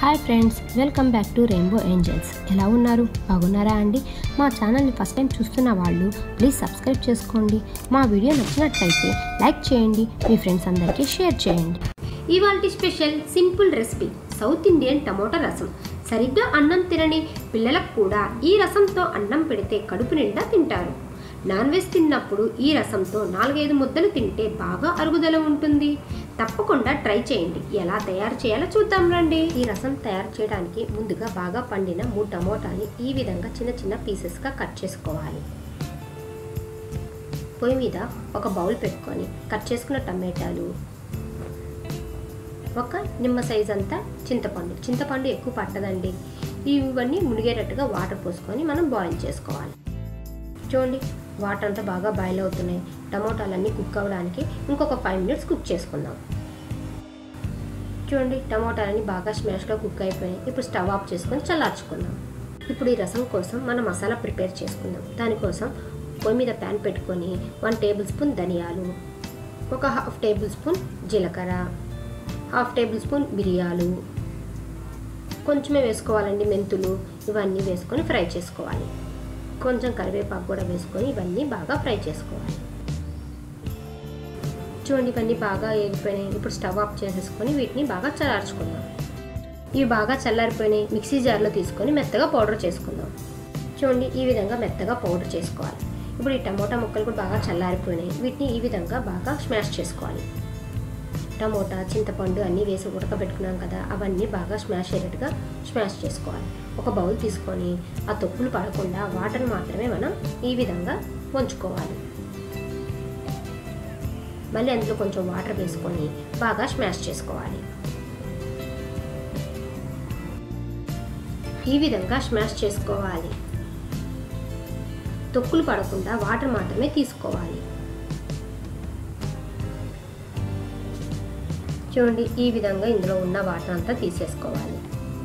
hi friends welcome back to Rainbow Angels ఎలా ఉన్నారు బాగున్నారా అండి మా ఛానల్ని ఫస్ట్ టైం చూస్తున్న వాళ్ళు ప్లీజ్ సబ్స్క్రైబ్ చేసుకోండి మా వీడియో నచ్చినట్లయితే లైక్ చేయండి మీ ఫ్రెండ్స్ అందరికీ షేర్ చేయండి ఇవాల్టి special simple recipe South Indian tomato rasam సరిగ్గా అన్నం తినని పిల్లలకు కూడా ఈ రసంతో అన్నం పెడితే కడుపు నిండా తింటారు నాన్ వెజ్ తిన్నప్పుడు ఈ రసంతో నాలుగైదు ముద్దలు తింటే బాగా అరుగుదల ఉంటుంది తప్పకుండా ట్రై చేయండి ఎలా తయారు చేయాలో చూద్దాం రండి ఈ రసం తయారు చేయడానికి ముందుగా బాగా పండిన మూడు టమోటాని ఈ విధంగా చిన్న చిన్న పీసెస్గా కట్ చేసుకోవాలి పొయ్యి మీద ఒక బౌల్ పెట్టుకొని కట్ చేసుకున్న టమాటాలు ఒక నిమ్మ సైజ్ అంతా చింతపండు చింతపండు ఎక్కువ పట్టదండి ఇవన్నీ మునిగేటట్టుగా వాటర్ పోసుకొని మనం బాయిల్ చేసుకోవాలి చూడండి వాటర్ అంతా బాగా బాయిల్ అవుతున్నాయి టమోటాలన్నీ కుక్ అవ్వడానికి ఇంకొక ఫైవ్ మినిట్స్ కుక్ చేసుకుందాం చూడండి టమోటాలన్నీ బాగా స్మాష్గా కుక్ అయిపోయాయి ఇప్పుడు స్టవ్ ఆఫ్ చేసుకొని చల్లార్చుకుందాం ఇప్పుడు ఈ రసం కోసం మనం మసాలా ప్రిపేర్ చేసుకుందాం దానికోసం పొయ్యి మీద ప్యాన్ పెట్టుకొని వన్ టేబుల్ స్పూన్ ధనియాలు ఒక హాఫ్ టేబుల్ స్పూన్ జీలకర్ర హాఫ్ టేబుల్ స్పూన్ మిరియాలు కొంచెమే వేసుకోవాలండి మెంతులు ఇవన్నీ వేసుకొని ఫ్రై చేసుకోవాలి కొంచెం కరివేపాకు కూడా వేసుకొని ఇవన్నీ బాగా ఫ్రై చేసుకోవాలి చూడండి ఇవన్నీ బాగా వేగిపోయినాయి ఇప్పుడు స్టవ్ ఆఫ్ చేసేసుకొని వీటిని బాగా చల్లార్చుకుందాం ఇవి బాగా చల్లారిపోయినాయి మిక్సీ జార్లో తీసుకొని మెత్తగా పౌడర్ చేసుకుందాం చూడండి ఈ విధంగా మెత్తగా పౌడర్ చేసుకోవాలి ఇప్పుడు ఈ టమోటా ముక్కలు కూడా బాగా చల్లారిపోయినాయి వీటిని ఈ విధంగా బాగా స్మాష్ చేసుకోవాలి టమోటా చింతపండు అన్నీ వేసి ఉడకబెట్టుకున్నాం కదా అవన్నీ బాగా స్మాష్ అయ్యేటట్టుగా స్మాష్ చేసుకోవాలి ఒక బౌల్ తీసుకొని ఆ తొక్కులు పడకుండా వాటర్ మాత్రమే మనం ఈ విధంగా వంచుకోవాలి మళ్ళీ అందులో కొంచెం వాటర్ వేసుకొని బాగా స్మాష్ చేసుకోవాలి ఈ విధంగా స్మాష్ చేసుకోవాలి తొక్కులు పడకుండా వాటర్ మాత్రమే తీసుకోవాలి చూడండి ఈ విధంగా ఇందులో ఉన్న వాటర్ అంతా తీసేసుకోవాలి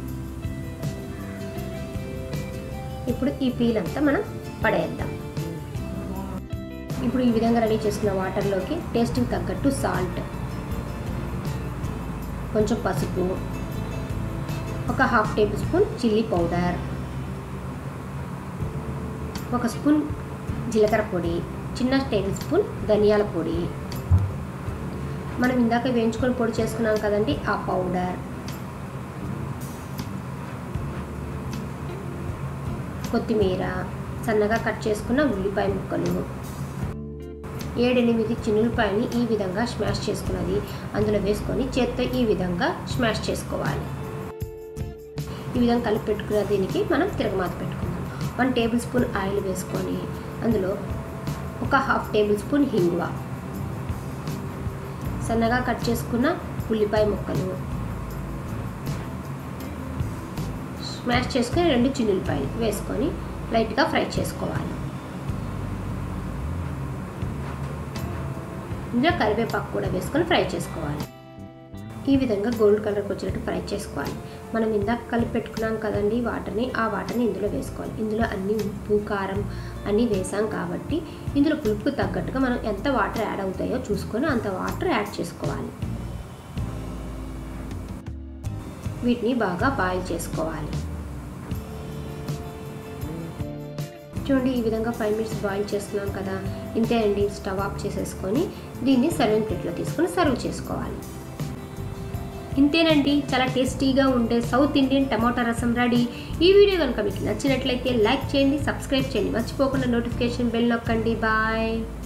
ఇప్పుడు ఈ పీల్ అంతా మనం పడేద్దాం ఇప్పుడు ఈ విధంగా రెడీ చేసుకున్న వాటర్లోకి టేస్ట్కి తగ్గట్టు సాల్ట్ కొంచెం పసుపు ఒక half tablespoon chilli powder ఒక స్పూన్ జీలకర్ర పొడి చిన్న టేబుల్ స్పూన్ ధనియాల పొడి మనం ఇందాక వేయించుకొని పొడి చేసుకున్నాం కదండి ఆ పౌడర్ కొత్తిమీర సన్నగా కట్ చేసుకున్న ఉల్లిపాయ ముక్కలు ఏడెనిమిది చిన్నులపాయని ఈ విధంగా స్మాష్ చేసుకున్నది అందులో వేసుకొని చేత్తో ఈ విధంగా స్మాష్ చేసుకోవాలి ఈ విధంగా కలిపి పెట్టుకున్న దీనికి మనం తిరగమాత పెట్టుకుందాం వన్ టేబుల్ స్పూన్ ఆయిల్ వేసుకొని అందులో ఒక హాఫ్ టేబుల్ స్పూన్ హింగువ సన్నగా కట్ చేసుకున్న ఉల్లిపాయ ముక్కలు స్మాష్ చేసుకుని రెండు చిన్నులపాయలు వేసుకొని లైట్గా ఫ్రై చేసుకోవాలి ఇందులో కరివేపాకు కూడా వేసుకొని ఫ్రై చేసుకోవాలి ఈ విధంగా గోల్డ్ కలర్కి వచ్చినట్టు ఫ్రై చేసుకోవాలి మనం ఇందాక కలిపి పెట్టుకున్నాం కదండి వాటర్ని ఆ వాటర్ని ఇందులో వేసుకోవాలి ఇందులో అన్ని ఉప్పు కారం అన్నీ వేసాం కాబట్టి ఇందులో పులుపుకు తగ్గట్టుగా మనం ఎంత వాటర్ యాడ్ అవుతాయో చూసుకొని అంత వాటర్ యాడ్ చేసుకోవాలి వీటిని బాగా బాయిల్ చేసుకోవాలి చూడండి ఈ విధంగా ఫైవ్ మినిట్స్ బాయిల్ చేస్తున్నాం కదా ఇంతే అండి స్టవ్ ఆఫ్ చేసేసుకొని దీన్ని సర్వింగ్ ప్లేట్లో తీసుకొని సర్వ్ చేసుకోవాలి ఇంతేనండి చాలా టేస్టీగా ఉండే సౌత్ ఇండియన్ టమాటా రసం రెడీ ఈ వీడియో కనుక మీకు నచ్చినట్లయితే లైక్ చేయండి సబ్స్క్రైబ్ చేయండి మర్చిపోకుండా నోటిఫికేషన్ బెల్ నొక్కండి బాయ్